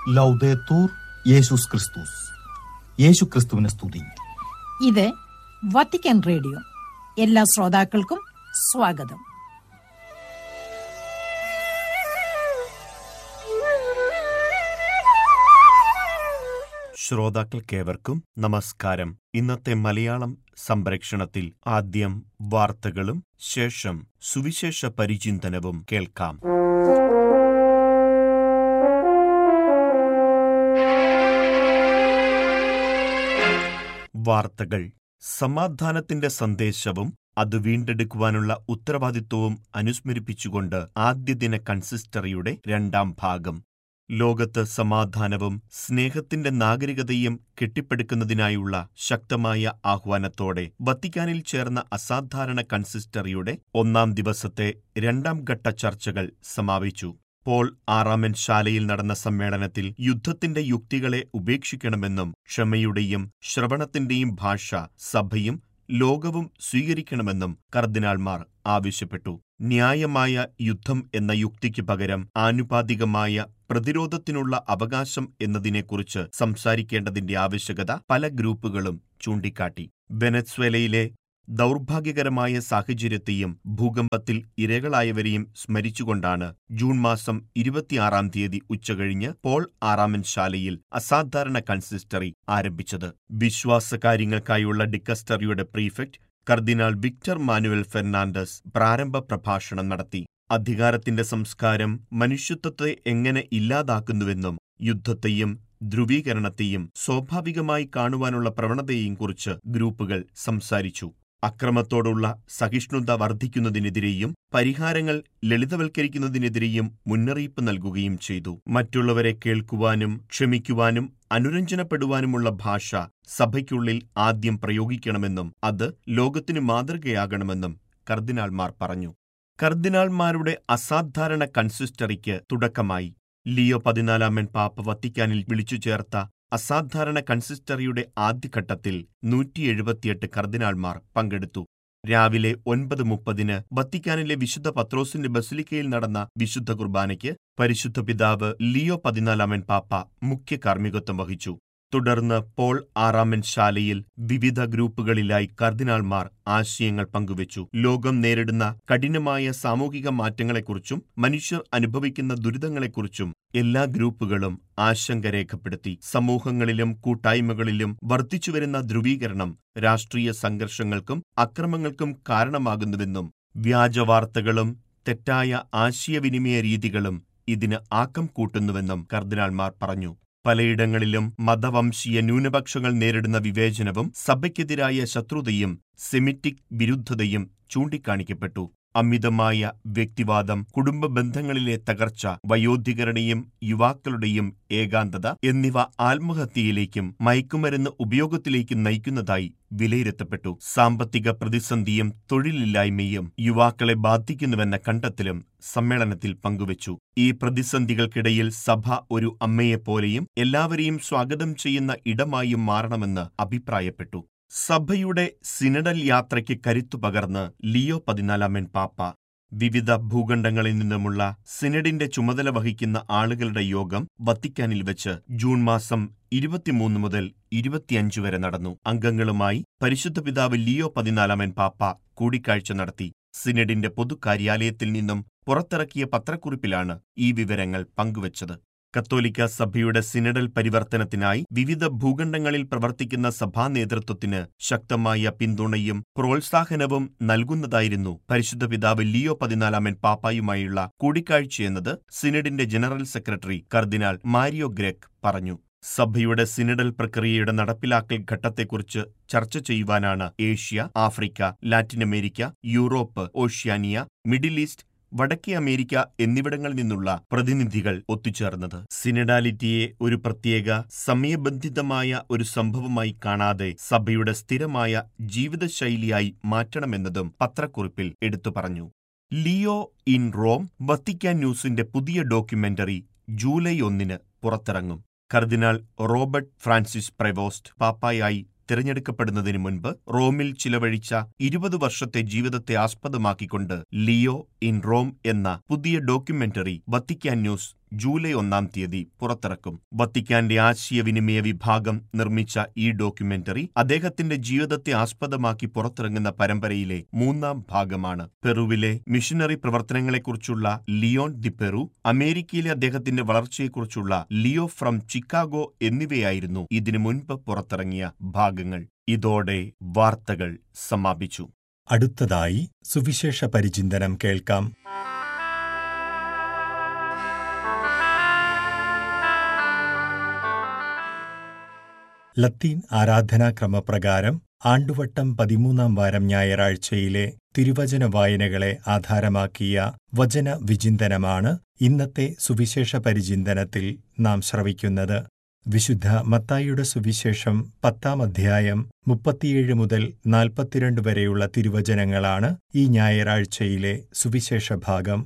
ലൗദേത്തൂർ യേശുസ് ക്രിസ്തുസ് യേശു ക്രിസ്തുവിനെ സ്തുതി ഇത് വത്തിക്കാൻ റേഡിയോ എല്ലാ ശ്രോതാക്കൾക്കും സ്വാഗതം ശ്രോതാക്കൾക്കേവർക്കും നമസ്കാരം ഇന്നത്തെ മലയാളം സംപ്രേക്ഷണത്തിൽ ആദ്യം വാർത്തകളും ശേഷം സുവിശേഷ പരിചിന്തനവും കേൾക്കാം വാർത്തകൾ സമാധാനത്തിന്റെ സന്ദേശവും അത് വീണ്ടെടുക്കുവാനുള്ള ഉത്തരവാദിത്വവും അനുസ്മരിപ്പിച്ചുകൊണ്ട് ആദ്യദിന കൺസിസ്റ്ററിയുടെ രണ്ടാം ഭാഗം ലോകത്ത് സമാധാനവും സ്നേഹത്തിന്റെ നാഗരികതയും കെട്ടിപ്പടുക്കുന്നതിനായുള്ള ശക്തമായ ആഹ്വാനത്തോടെ വത്തിക്കാനിൽ ചേർന്ന അസാധാരണ കൺസിസ്റ്ററിയുടെ ഒന്നാം ദിവസത്തെ രണ്ടാം ഘട്ട ചർച്ചകൾ സമാപിച്ചു പോൾ ആറാമൻ ശാലയിൽ നടന്ന സമ്മേളനത്തിൽ യുദ്ധത്തിന്റെ യുക്തികളെ ഉപേക്ഷിക്കണമെന്നും ക്ഷമയുടെയും ശ്രവണത്തിന്റെയും ഭാഷ സഭയും ലോകവും സ്വീകരിക്കണമെന്നും കർദിനാൾമാർ ആവശ്യപ്പെട്ടു ന്യായമായ യുദ്ധം എന്ന യുക്തിക്ക് പകരം ആനുപാതികമായ പ്രതിരോധത്തിനുള്ള അവകാശം എന്നതിനെക്കുറിച്ച് സംസാരിക്കേണ്ടതിന്റെ ആവശ്യകത പല ഗ്രൂപ്പുകളും ചൂണ്ടിക്കാട്ടി വെനസ്വേലയിലെ ദൗർഭാഗ്യകരമായ സാഹചര്യത്തെയും ഭൂകമ്പത്തിൽ ഇരകളായവരെയും സ്മരിച്ചുകൊണ്ടാണ് ജൂൺ മാസം ഇരുപത്തിയാറാം തീയതി ഉച്ചകഴിഞ്ഞ് പോൾ ആറാമൻ ശാലയിൽ അസാധാരണ കൺസിസ്റ്ററി ആരംഭിച്ചത് വിശ്വാസകാര്യങ്ങൾക്കായുള്ള ഡിക്കസ്റ്ററിയുടെ പ്രീഫെക്ട് കർദിനാൾ വിക്ടർ മാനുവൽ ഫെർണാണ്ടസ് പ്രാരംഭ പ്രഭാഷണം നടത്തി അധികാരത്തിന്റെ സംസ്കാരം മനുഷ്യത്വത്തെ എങ്ങനെ ഇല്ലാതാക്കുന്നുവെന്നും യുദ്ധത്തെയും ധ്രുവീകരണത്തെയും സ്വാഭാവികമായി കാണുവാനുള്ള പ്രവണതയെയും കുറിച്ച് ഗ്രൂപ്പുകൾ സംസാരിച്ചു അക്രമത്തോടുള്ള സഹിഷ്ണുത വർദ്ധിക്കുന്നതിനെതിരെയും പരിഹാരങ്ങൾ ലളിതവൽക്കരിക്കുന്നതിനെതിരെയും മുന്നറിയിപ്പ് നൽകുകയും ചെയ്തു മറ്റുള്ളവരെ കേൾക്കുവാനും ക്ഷമിക്കുവാനും അനുരഞ്ജനപ്പെടുവാനുമുള്ള ഭാഷ സഭയ്ക്കുള്ളിൽ ആദ്യം പ്രയോഗിക്കണമെന്നും അത് ലോകത്തിനു മാതൃകയാകണമെന്നും കർദിനാൾമാർ പറഞ്ഞു കർദിനാൾമാരുടെ അസാധാരണ കൺസിസ്റ്ററിക്ക് തുടക്കമായി ലിയോ പതിനാലാമൻ പാപ്പ വത്തിക്കാനിൽ വിളിച്ചു ചേർത്ത അസാധാരണ കൺസിസ്റ്ററിയുടെ ആദ്യഘട്ടത്തിൽ നൂറ്റി എഴുപത്തിയെട്ട് കർദിനാൾമാർ പങ്കെടുത്തു രാവിലെ ഒൻപത് മുപ്പതിന് വത്തിക്കാനിലെ വിശുദ്ധ പത്രോസിന്റെ ബസിലിക്കയിൽ നടന്ന വിശുദ്ധ കുർബാനയ്ക്ക് പരിശുദ്ധ പിതാവ് ലിയോ പതിനാലാമൻ പാപ്പ മുഖ്യ കാർമ്മികത്വം വഹിച്ചു തുടർന്ന് പോൾ ആറാമൻ ശാലയിൽ വിവിധ ഗ്രൂപ്പുകളിലായി കർദിനാൾമാർ ആശയങ്ങൾ പങ്കുവച്ചു ലോകം നേരിടുന്ന കഠിനമായ സാമൂഹിക മാറ്റങ്ങളെക്കുറിച്ചും മനുഷ്യർ അനുഭവിക്കുന്ന ദുരിതങ്ങളെക്കുറിച്ചും എല്ലാ ഗ്രൂപ്പുകളും ആശങ്ക രേഖപ്പെടുത്തി സമൂഹങ്ങളിലും കൂട്ടായ്മകളിലും വർദ്ധിച്ചുവരുന്ന ധ്രുവീകരണം രാഷ്ട്രീയ സംഘർഷങ്ങൾക്കും അക്രമങ്ങൾക്കും കാരണമാകുന്നുവെന്നും വ്യാജവാർത്തകളും തെറ്റായ ആശയവിനിമയ രീതികളും ഇതിന് ആക്കം കൂട്ടുന്നുവെന്നും കർദിനാൾമാർ പറഞ്ഞു പലയിടങ്ങളിലും മതവംശീയ ന്യൂനപക്ഷങ്ങൾ നേരിടുന്ന വിവേചനവും സഭയ്ക്കെതിരായ ശത്രുതയും സെമിറ്റിക് വിരുദ്ധതയും ചൂണ്ടിക്കാണിക്കപ്പെട്ടു അമിതമായ വ്യക്തിവാദം കുടുംബ ബന്ധങ്ങളിലെ തകർച്ച വയോധികരുടെയും യുവാക്കളുടെയും ഏകാന്തത എന്നിവ ആത്മഹത്യയിലേക്കും മയക്കുമരുന്ന് ഉപയോഗത്തിലേക്കും നയിക്കുന്നതായി വിലയിരുത്തപ്പെട്ടു സാമ്പത്തിക പ്രതിസന്ധിയും തൊഴിലില്ലായ്മയും യുവാക്കളെ ബാധിക്കുന്നുവെന്ന കണ്ടെത്തലും സമ്മേളനത്തിൽ പങ്കുവച്ചു ഈ പ്രതിസന്ധികൾക്കിടയിൽ സഭ ഒരു അമ്മയെപ്പോലെയും എല്ലാവരെയും സ്വാഗതം ചെയ്യുന്ന ഇടമായും മാറണമെന്ന് അഭിപ്രായപ്പെട്ടു സഭയുടെ സിനഡൽ യാത്രയ്ക്ക് കരുത്തു പകർന്ന് ലിയോ പതിനാലാമൻ പാപ്പ വിവിധ ഭൂഖണ്ഡങ്ങളിൽ നിന്നുമുള്ള സിനഡിന്റെ ചുമതല വഹിക്കുന്ന ആളുകളുടെ യോഗം വത്തിക്കാനിൽ വെച്ച് ജൂൺ മാസം ഇരുപത്തിമൂന്ന് മുതൽ ഇരുപത്തിയഞ്ച് വരെ നടന്നു അംഗങ്ങളുമായി പരിശുദ്ധ പിതാവ് ലിയോ പതിനാലാമൻ പാപ്പ കൂടിക്കാഴ്ച നടത്തി സിനഡിന്റെ പൊതുകാര്യാലയത്തിൽ നിന്നും പുറത്തിറക്കിയ പത്രക്കുറിപ്പിലാണ് ഈ വിവരങ്ങൾ പങ്കുവച്ചത് കത്തോലിക്ക സഭയുടെ സിനഡൽ പരിവർത്തനത്തിനായി വിവിധ ഭൂഖണ്ഡങ്ങളിൽ പ്രവർത്തിക്കുന്ന സഭാ നേതൃത്വത്തിന് ശക്തമായ പിന്തുണയും പ്രോത്സാഹനവും നൽകുന്നതായിരുന്നു പരിശുദ്ധ പിതാവ് ലിയോ പതിനാലാമൻ പാപ്പായുമായുള്ള കൂടിക്കാഴ്ചയെന്നത് സിനഡിന്റെ ജനറൽ സെക്രട്ടറി കർദിനാൾ മാരിയോ ഗ്രെക് പറഞ്ഞു സഭയുടെ സിനഡൽ പ്രക്രിയയുടെ നടപ്പിലാക്കൽ ഘട്ടത്തെക്കുറിച്ച് ചർച്ച ചെയ്യുവാനാണ് Asia Africa Latin America Europe Oceania Middle East വടക്കേ അമേരിക്ക എന്നിവിടങ്ങളിൽ നിന്നുള്ള പ്രതിനിധികൾ ഒത്തുചേർന്നത് സിനഡാലിറ്റിയെ ഒരു പ്രത്യേക സമയബന്ധിതമായ ഒരു സംഭവമായി കാണാതെ സഭയുടെ സ്ഥിരമായ ജീവിതശൈലിയായി മാറ്റണമെന്നതും പത്രക്കുറിപ്പിൽ എടുത്തു പറഞ്ഞു ലിയോ ഇൻ റോം വത്തിക്കാൻ ന്യൂസിന്റെ പുതിയ ഡോക്യുമെന്ററി ജൂലൈ ഒന്നിന് പുറത്തിറങ്ങും കർദിനാൾ റോബർട്ട് ഫ്രാൻസിസ് പ്രവോസ്റ്റ് പാപ്പായായി തിരഞ്ഞെടുക്കപ്പെടുന്നതിന് മുൻപ് റോമിൽ ചിലവഴിച്ച ഇരുപത് വർഷത്തെ ജീവിതത്തെ ആസ്പദമാക്കിക്കൊണ്ട് ലിയോ ഇൻ റോം എന്ന പുതിയ ഡോക്യുമെന്ററി വത്തിക്കാൻ ന്യൂസ് ജൂലൈ ഒന്നാം തീയതി പുറത്തിറക്കും വത്തിക്കാന്റെ ആശയവിനിമയ വിഭാഗം നിർമ്മിച്ച ഈ ഡോക്യുമെന്ററി അദ്ദേഹത്തിന്റെ ജീവിതത്തെ ആസ്പദമാക്കി പുറത്തിറങ്ങുന്ന പരമ്പരയിലെ മൂന്നാം ഭാഗമാണ് പെറുവിലെ മിഷനറി പ്രവർത്തനങ്ങളെക്കുറിച്ചുള്ള ലിയോൺ ദി പെറു അമേരിക്കയിലെ അദ്ദേഹത്തിന്റെ വളർച്ചയെക്കുറിച്ചുള്ള ലിയോ ഫ്രം ചിക്കാഗോ എന്നിവയായിരുന്നു ഇതിനു മുൻപ് പുറത്തിറങ്ങിയ ഭാഗങ്ങൾ ഇതോടെ വാർത്തകൾ സമാപിച്ചു അടുത്തതായി സുവിശേഷ പരിചിന്തനം കേൾക്കാം ലത്തീൻ ആരാധനാക്രമപ്രകാരം ആണ്ടുവട്ടം പതിമൂന്നാം വാരം ഞായറാഴ്ചയിലെ തിരുവചന വായനകളെ ആധാരമാക്കിയ വചന വിചിന്തനമാണ് ഇന്നത്തെ സുവിശേഷ പരിചിന്തനത്തിൽ നാം ശ്രവിക്കുന്നത് വിശുദ്ധ മത്തായിയുടെ സുവിശേഷം പത്താം അധ്യായം മുപ്പത്തിയേഴ് മുതൽ നാൽപ്പത്തിരണ്ട് വരെയുള്ള തിരുവചനങ്ങളാണ് ഈ ഞായറാഴ്ചയിലെ സുവിശേഷ ഭാഗം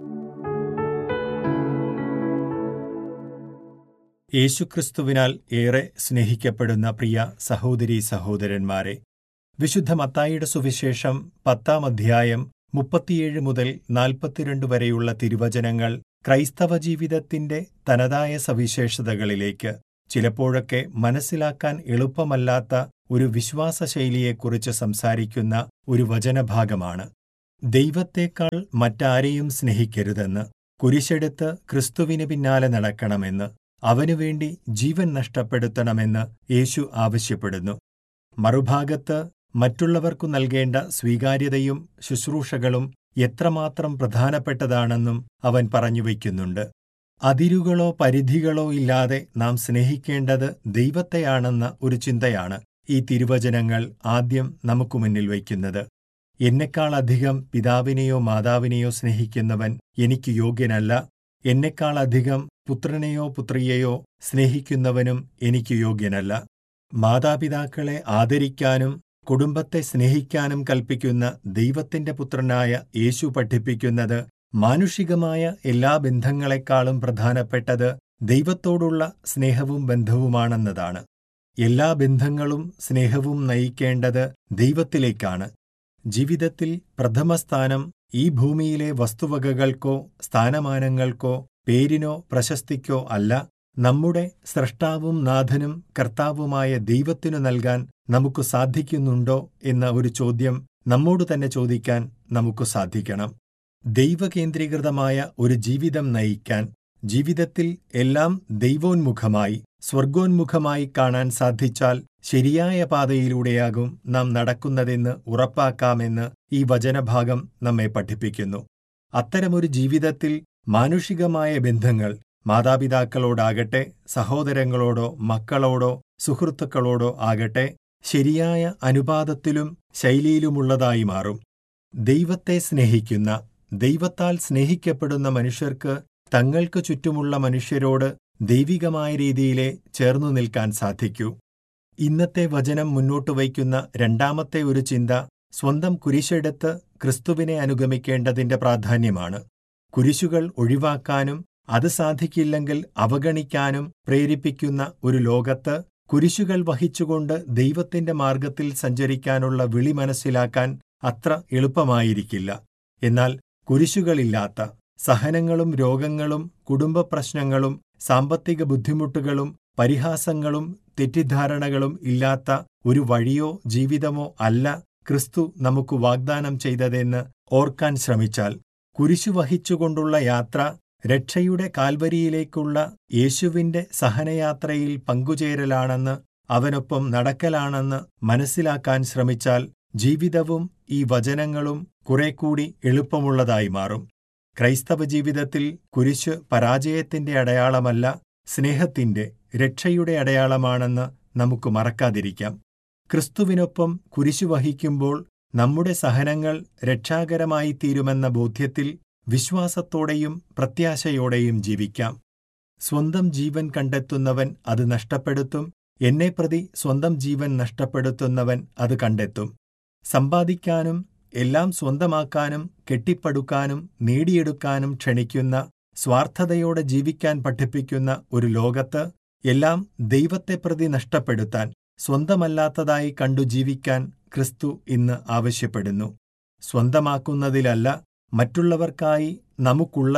യേശുക്രിസ്തുവിനാൽ ഏറെ സ്നേഹിക്കപ്പെടുന്ന പ്രിയ സഹോദരീ സഹോദരന്മാരെ വിശുദ്ധ മത്തായിയുടെ സുവിശേഷം പത്താം അധ്യായം മുപ്പത്തിയേഴ് മുതൽ നാൽപ്പത്തിരണ്ട് വരെയുള്ള തിരുവചനങ്ങൾ ക്രൈസ്തവ ജീവിതത്തിന്റെ തനതായ സവിശേഷതകളിലേക്ക് ചിലപ്പോഴൊക്കെ മനസ്സിലാക്കാൻ എളുപ്പമല്ലാത്ത ഒരു വിശ്വാസശൈലിയെക്കുറിച്ച് സംസാരിക്കുന്ന ഒരു വചനഭാഗമാണ് ദൈവത്തേക്കാൾ മറ്റാരെയും സ്നേഹിക്കരുതെന്ന് കുരിശെടുത്ത് ക്രിസ്തുവിന് പിന്നാലെ നടക്കണമെന്ന് അവനുവേണ്ടി ജീവൻ നഷ്ടപ്പെടുത്തണമെന്ന് യേശു ആവശ്യപ്പെടുന്നു മറുഭാഗത്ത് മറ്റുള്ളവർക്കു നൽകേണ്ട സ്വീകാര്യതയും ശുശ്രൂഷകളും എത്രമാത്രം പ്രധാനപ്പെട്ടതാണെന്നും അവൻ പറഞ്ഞുവയ്ക്കുന്നുണ്ട് അതിരുകളോ പരിധികളോ ഇല്ലാതെ നാം സ്നേഹിക്കേണ്ടത് ദൈവത്തെയാണെന്ന ഒരു ചിന്തയാണ് ഈ തിരുവചനങ്ങൾ ആദ്യം നമുക്കു മുന്നിൽ വയ്ക്കുന്നത് എന്നെക്കാളധികം പിതാവിനെയോ മാതാവിനെയോ സ്നേഹിക്കുന്നവൻ എനിക്ക് യോഗ്യനല്ല എന്നെക്കാളധികം പുത്രനെയോ പുത്രിയെയോ സ്നേഹിക്കുന്നവനും എനിക്ക് യോഗ്യനല്ല മാതാപിതാക്കളെ ആദരിക്കാനും കുടുംബത്തെ സ്നേഹിക്കാനും കൽപ്പിക്കുന്ന ദൈവത്തിന്റെ പുത്രനായ യേശു പഠിപ്പിക്കുന്നത് മാനുഷികമായ എല്ലാ ബന്ധങ്ങളെക്കാളും പ്രധാനപ്പെട്ടത് ദൈവത്തോടുള്ള സ്നേഹവും ബന്ധവുമാണെന്നതാണ് എല്ലാ ബന്ധങ്ങളും സ്നേഹവും നയിക്കേണ്ടത് ദൈവത്തിലേക്കാണ് ജീവിതത്തിൽ പ്രഥമസ്ഥാനം ഈ ഭൂമിയിലെ വസ്തുവകകൾക്കോ സ്ഥാനമാനങ്ങൾക്കോ പേരിനോ പ്രശസ്തിക്കോ അല്ല നമ്മുടെ സ്രഷ്ടാവും നാഥനും കർത്താവുമായ ദൈവത്തിനു നൽകാൻ നമുക്ക് സാധിക്കുന്നുണ്ടോ എന്ന ഒരു ചോദ്യം നമ്മോട് തന്നെ ചോദിക്കാൻ നമുക്ക് സാധിക്കണം ദൈവകേന്ദ്രീകൃതമായ ഒരു ജീവിതം നയിക്കാൻ ജീവിതത്തിൽ എല്ലാം ദൈവോന്മുഖമായി സ്വർഗോന്മുഖമായി കാണാൻ സാധിച്ചാൽ ശരിയായ പാതയിലൂടെയാകും നാം നടക്കുന്നതെന്ന് ഉറപ്പാക്കാമെന്ന് ഈ വചനഭാഗം നമ്മെ പഠിപ്പിക്കുന്നു അത്തരമൊരു ജീവിതത്തിൽ മാനുഷികമായ ബന്ധങ്ങൾ മാതാപിതാക്കളോടാകട്ടെ സഹോദരങ്ങളോടോ മക്കളോടോ സുഹൃത്തുക്കളോടോ ആകട്ടെ ശരിയായ അനുപാതത്തിലും ശൈലിയിലുമുള്ളതായി മാറും ദൈവത്തെ സ്നേഹിക്കുന്ന ദൈവത്താൽ സ്നേഹിക്കപ്പെടുന്ന മനുഷ്യർക്ക് തങ്ങൾക്ക് ചുറ്റുമുള്ള മനുഷ്യരോട് ദൈവികമായ രീതിയിലെ ചേർന്നു നിൽക്കാൻ സാധിക്കൂ ഇന്നത്തെ വചനം മുന്നോട്ട് വയ്ക്കുന്ന രണ്ടാമത്തെ ഒരു ചിന്ത സ്വന്തം കുരിശെടുത്ത് ക്രിസ്തുവിനെ അനുഗമിക്കേണ്ടതിന്റെ പ്രാധാന്യമാണ് കുരിശുകൾ ഒഴിവാക്കാനും അത് സാധിക്കില്ലെങ്കിൽ അവഗണിക്കാനും പ്രേരിപ്പിക്കുന്ന ഒരു ലോകത്ത് കുരിശുകൾ വഹിച്ചുകൊണ്ട് ദൈവത്തിന്റെ മാർഗത്തിൽ സഞ്ചരിക്കാനുള്ള വിളി മനസ്സിലാക്കാൻ അത്ര എളുപ്പമായിരിക്കില്ല എന്നാൽ കുരിശുകളില്ലാത്ത സഹനങ്ങളും രോഗങ്ങളും കുടുംബ പ്രശ്നങ്ങളും സാമ്പത്തിക ബുദ്ധിമുട്ടുകളും പരിഹാസങ്ങളും തെറ്റിദ്ധാരണകളും ഇല്ലാത്ത ഒരു വഴിയോ ജീവിതമോ അല്ല ക്രിസ്തു നമുക്ക് വാഗ്ദാനം ചെയ്തതെന്ന് ഓർക്കാൻ ശ്രമിച്ചാൽ കുരിശു വഹിച്ചുകൊണ്ടുള്ള യാത്ര രക്ഷയുടെ കാൽവരിയിലേക്കുള്ള യേശുവിന്റെ സഹനയാത്രയിൽ പങ്കുചേരലാണെന്ന് അവനൊപ്പം നടക്കലാണെന്ന് മനസ്സിലാക്കാൻ ശ്രമിച്ചാൽ ജീവിതവും ഈ വചനങ്ങളും കുറെ കൂടി എളുപ്പമുള്ളതായി മാറും ക്രൈസ്തവ ജീവിതത്തിൽ കുരിശ് പരാജയത്തിന്റെ അടയാളമല്ല സ്നേഹത്തിന്റെ രക്ഷയുടെ അടയാളമാണെന്ന് നമുക്ക് മറക്കാതിരിക്കാം ക്രിസ്തുവിനൊപ്പം കുരിശു വഹിക്കുമ്പോൾ നമ്മുടെ സഹനങ്ങൾ രക്ഷാകരമായി തീരുമെന്ന ബോധ്യത്തിൽ വിശ്വാസത്തോടെയും പ്രത്യാശയോടെയും ജീവിക്കാം സ്വന്തം ജീവൻ കണ്ടെത്തുന്നവൻ അത് നഷ്ടപ്പെടുത്തും എന്നെ പ്രതി സ്വന്തം ജീവൻ നഷ്ടപ്പെടുത്തുന്നവൻ അത് കണ്ടെത്തും സമ്പാദിക്കാനും എല്ലാം സ്വന്തമാക്കാനും കെട്ടിപ്പടുക്കാനും നേടിയെടുക്കാനും ക്ഷണിക്കുന്ന സ്വാർത്ഥതയോടെ ജീവിക്കാൻ പഠിപ്പിക്കുന്ന ഒരു ലോകത്ത് എല്ലാം ദൈവത്തെ പ്രതി നഷ്ടപ്പെടുത്താൻ സ്വന്തമല്ലാത്തതായി കണ്ടു ജീവിക്കാൻ ക്രിസ്തു ഇന്ന് ആവശ്യപ്പെടുന്നു സ്വന്തമാക്കുന്നതിലല്ല മറ്റുള്ളവർക്കായി നമുക്കുള്ളതും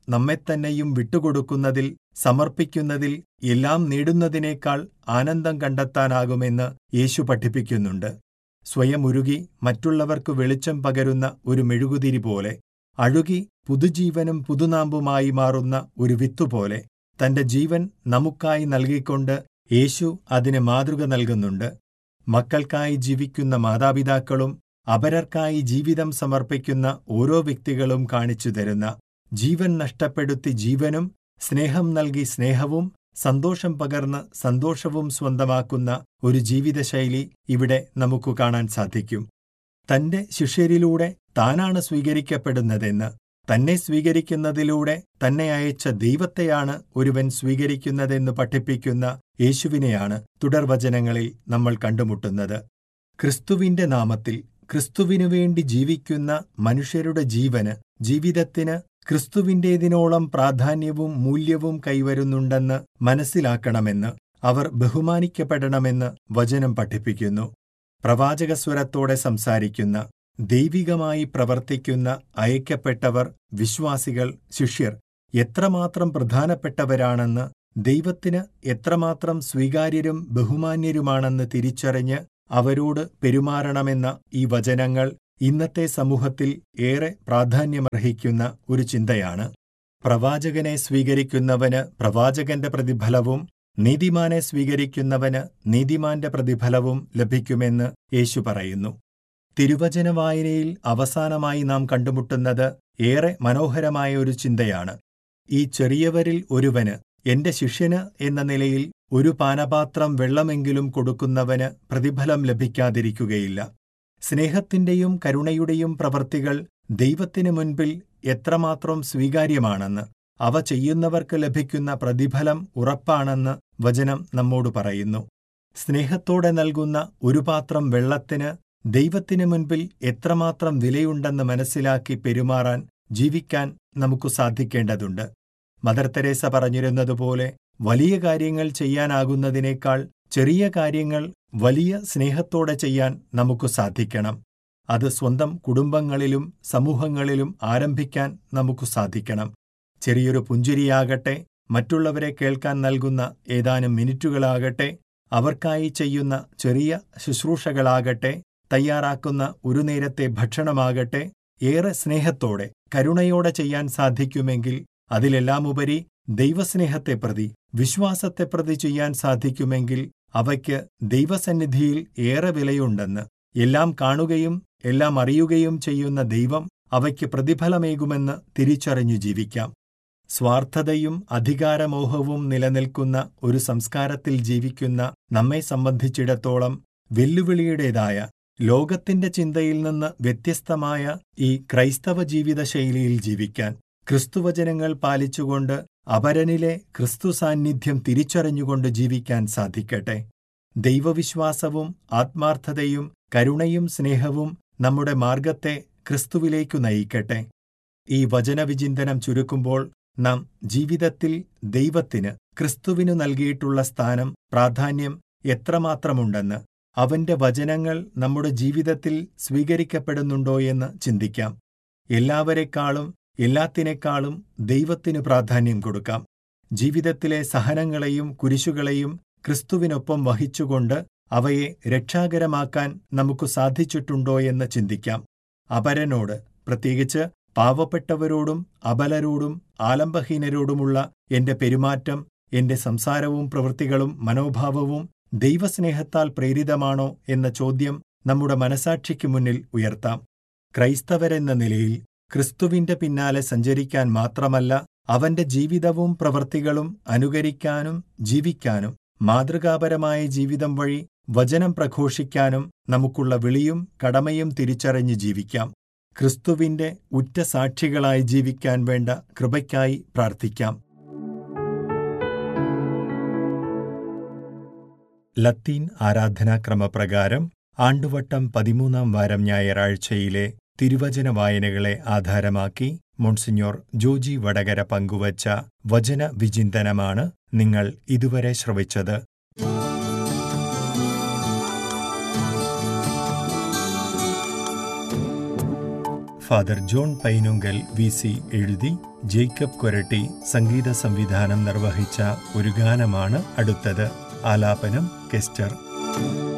നമ്മെത്തന്നെയും വിട്ടുകൊടുക്കുന്നതിൽ സമർപ്പിക്കുന്നതിൽ എല്ലാം നേടുന്നതിനേക്കാൾ ആനന്ദം കണ്ടെത്താനാകുമെന്ന് യേശു പഠിപ്പിക്കുന്നുണ്ട് സ്വയം ഉരുകി മറ്റുള്ളവർക്ക് വെളിച്ചം പകരുന്ന ഒരു മെഴുകുതിരി പോലെ അഴുകി പുതുജീവനും പുതുനാമ്പുമായി മാറുന്ന ഒരു വിത്തുപോലെ തന്റെ ജീവൻ നമുക്കായി നൽകിക്കൊണ്ട് യേശു അതിന് മാതൃക നൽകുന്നുണ്ട് മക്കൾക്കായി ജീവിക്കുന്ന മാതാപിതാക്കളും അപരർക്കായി ജീവിതം സമർപ്പിക്കുന്ന ഓരോ വ്യക്തികളും കാണിച്ചു തരുന്ന ജീവൻ നഷ്ടപ്പെടുത്തി ജീവനും സ്നേഹം നൽകി സ്നേഹവും സന്തോഷം പകർന്ന് സന്തോഷവും സ്വന്തമാക്കുന്ന ഒരു ജീവിതശൈലി ഇവിടെ നമുക്ക് കാണാൻ സാധിക്കും തന്റെ ശിഷ്യരിലൂടെ താനാണ് സ്വീകരിക്കപ്പെടുന്നതെന്ന് തന്നെ സ്വീകരിക്കുന്നതിലൂടെ തന്നെ അയച്ച ദൈവത്തെയാണ് ഒരുവൻ സ്വീകരിക്കുന്നതെന്ന് പഠിപ്പിക്കുന്ന യേശുവിനെയാണ് തുടർവചനങ്ങളിൽ നമ്മൾ കണ്ടുമുട്ടുന്നത് ക്രിസ്തുവിന്റെ നാമത്തിൽ ക്രിസ്തുവിനു വേണ്ടി ജീവിക്കുന്ന മനുഷ്യരുടെ ജീവന് ജീവിതത്തിന് ക്രിസ്തുവിന്റേതിനോളം പ്രാധാന്യവും മൂല്യവും കൈവരുന്നുണ്ടെന്ന് മനസ്സിലാക്കണമെന്ന് അവർ ബഹുമാനിക്കപ്പെടണമെന്ന് വചനം പഠിപ്പിക്കുന്നു പ്രവാചകസ്വരത്തോടെ സംസാരിക്കുന്ന ദൈവികമായി പ്രവർത്തിക്കുന്ന അയക്കപ്പെട്ടവർ വിശ്വാസികൾ ശിഷ്യർ എത്രമാത്രം പ്രധാനപ്പെട്ടവരാണെന്ന് ദൈവത്തിന് എത്രമാത്രം സ്വീകാര്യരും ബഹുമാന്യരുമാണെന്ന് തിരിച്ചറിഞ്ഞ് അവരോട് പെരുമാറണമെന്ന ഈ വചനങ്ങൾ ഇന്നത്തെ സമൂഹത്തിൽ ഏറെ പ്രാധാന്യമർഹിക്കുന്ന ഒരു ചിന്തയാണ് പ്രവാചകനെ സ്വീകരിക്കുന്നവന് പ്രവാചകന്റെ പ്രതിഫലവും നീതിമാനെ സ്വീകരിക്കുന്നവന് നീതിമാന്റെ പ്രതിഫലവും ലഭിക്കുമെന്ന് യേശു പറയുന്നു തിരുവചന വായനയിൽ അവസാനമായി നാം കണ്ടുമുട്ടുന്നത് ഏറെ മനോഹരമായ ഒരു ചിന്തയാണ് ഈ ചെറിയവരിൽ ഒരുവന് എന്റെ ശിഷ്യന് എന്ന നിലയിൽ ഒരു പാനപാത്രം വെള്ളമെങ്കിലും കൊടുക്കുന്നവന് പ്രതിഫലം ലഭിക്കാതിരിക്കുകയില്ല സ്നേഹത്തിന്റെയും കരുണയുടെയും പ്രവൃത്തികൾ ദൈവത്തിനു മുൻപിൽ എത്രമാത്രം സ്വീകാര്യമാണെന്ന് അവ ചെയ്യുന്നവർക്ക് ലഭിക്കുന്ന പ്രതിഫലം ഉറപ്പാണെന്ന് വചനം നമ്മോട് പറയുന്നു സ്നേഹത്തോടെ നൽകുന്ന ഒരു പാത്രം വെള്ളത്തിന് ദൈവത്തിനു മുൻപിൽ എത്രമാത്രം വിലയുണ്ടെന്ന് മനസ്സിലാക്കി പെരുമാറാൻ ജീവിക്കാൻ നമുക്ക് സാധിക്കേണ്ടതുണ്ട് മദർ തെരേസ പറഞ്ഞിരുന്നതുപോലെ വലിയ കാര്യങ്ങൾ ചെയ്യാനാകുന്നതിനേക്കാൾ ചെറിയ കാര്യങ്ങൾ വലിയ സ്നേഹത്തോടെ ചെയ്യാൻ നമുക്ക് സാധിക്കണം അത് സ്വന്തം കുടുംബങ്ങളിലും സമൂഹങ്ങളിലും ആരംഭിക്കാൻ നമുക്ക് സാധിക്കണം ചെറിയൊരു പുഞ്ചിരിയാകട്ടെ മറ്റുള്ളവരെ കേൾക്കാൻ നൽകുന്ന ഏതാനും മിനിറ്റുകളാകട്ടെ അവർക്കായി ചെയ്യുന്ന ചെറിയ ശുശ്രൂഷകളാകട്ടെ തയ്യാറാക്കുന്ന ഒരു നേരത്തെ ഭക്ഷണമാകട്ടെ ഏറെ സ്നേഹത്തോടെ കരുണയോടെ ചെയ്യാൻ സാധിക്കുമെങ്കിൽ അതിലെല്ലാമുപരി ദൈവസ്നേഹത്തെ പ്രതി വിശ്വാസത്തെ പ്രതി ചെയ്യാൻ സാധിക്കുമെങ്കിൽ അവയ്ക്ക് ദൈവസന്നിധിയിൽ ഏറെ വിലയുണ്ടെന്ന് എല്ലാം കാണുകയും എല്ലാം അറിയുകയും ചെയ്യുന്ന ദൈവം അവയ്ക്ക് പ്രതിഫലമേകുമെന്ന് തിരിച്ചറിഞ്ഞു ജീവിക്കാം സ്വാർത്ഥതയും അധികാരമോഹവും നിലനിൽക്കുന്ന ഒരു സംസ്കാരത്തിൽ ജീവിക്കുന്ന നമ്മെ സംബന്ധിച്ചിടത്തോളം വെല്ലുവിളിയുടേതായ ലോകത്തിന്റെ ചിന്തയിൽ നിന്ന് വ്യത്യസ്തമായ ഈ ക്രൈസ്തവ ജീവിതശൈലിയിൽ ജീവിക്കാൻ ക്രിസ്തുവചനങ്ങൾ പാലിച്ചുകൊണ്ട് അപരനിലെ ക്രിസ്തു സാന്നിധ്യം തിരിച്ചറിഞ്ഞുകൊണ്ട് ജീവിക്കാൻ സാധിക്കട്ടെ ദൈവവിശ്വാസവും ആത്മാർത്ഥതയും കരുണയും സ്നേഹവും നമ്മുടെ മാർഗത്തെ ക്രിസ്തുവിലേക്കു നയിക്കട്ടെ ഈ വചനവിചിന്തനം ചുരുക്കുമ്പോൾ നാം ജീവിതത്തിൽ ദൈവത്തിന് ക്രിസ്തുവിനു നൽകിയിട്ടുള്ള സ്ഥാനം പ്രാധാന്യം എത്രമാത്രമുണ്ടെന്ന് അവന്റെ വചനങ്ങൾ നമ്മുടെ ജീവിതത്തിൽ സ്വീകരിക്കപ്പെടുന്നുണ്ടോയെന്ന് ചിന്തിക്കാം എല്ലാവരെക്കാളും എല്ലാത്തിനേക്കാളും ദൈവത്തിനു പ്രാധാന്യം കൊടുക്കാം ജീവിതത്തിലെ സഹനങ്ങളെയും കുരിശുകളെയും ക്രിസ്തുവിനൊപ്പം വഹിച്ചുകൊണ്ട് അവയെ രക്ഷാകരമാക്കാൻ നമുക്ക് സാധിച്ചിട്ടുണ്ടോയെന്ന് ചിന്തിക്കാം അപരനോട് പ്രത്യേകിച്ച് പാവപ്പെട്ടവരോടും അബലരോടും ആലംബഹീനരോടുമുള്ള എന്റെ പെരുമാറ്റം എന്റെ സംസാരവും പ്രവൃത്തികളും മനോഭാവവും ദൈവസ്നേഹത്താൽ പ്രേരിതമാണോ എന്ന ചോദ്യം നമ്മുടെ മനസാക്ഷിക്ക് മുന്നിൽ ഉയർത്താം ക്രൈസ്തവരെന്ന നിലയിൽ ക്രിസ്തുവിന്റെ പിന്നാലെ സഞ്ചരിക്കാൻ മാത്രമല്ല അവന്റെ ജീവിതവും പ്രവൃത്തികളും അനുകരിക്കാനും ജീവിക്കാനും മാതൃകാപരമായ ജീവിതം വഴി വചനം പ്രഘോഷിക്കാനും നമുക്കുള്ള വിളിയും കടമയും തിരിച്ചറിഞ്ഞ് ജീവിക്കാം ക്രിസ്തുവിന്റെ ഉറ്റ സാക്ഷികളായി ജീവിക്കാൻ വേണ്ട കൃപയ്ക്കായി പ്രാർത്ഥിക്കാം ലത്തീൻ ആരാധനാക്രമപ്രകാരം ആണ്ടുവട്ടം പതിമൂന്നാം വാരം ഞായറാഴ്ചയിലെ തിരുവചന വായനകളെ ആധാരമാക്കി മോൺസിഞ്ഞോർ ജോജി വടകര പങ്കുവച്ച വചന വിചിന്തനമാണ് നിങ്ങൾ ഇതുവരെ ശ്രവിച്ചത് father John Painunkal V C എഴുതി ജേക്കബ് കൊരട്ടി സംഗീത സംവിധാനം നിർവഹിച്ച ഒരു ഗാനമാണ് അടുത്തത് ആലാപനം കെസ്റ്റർ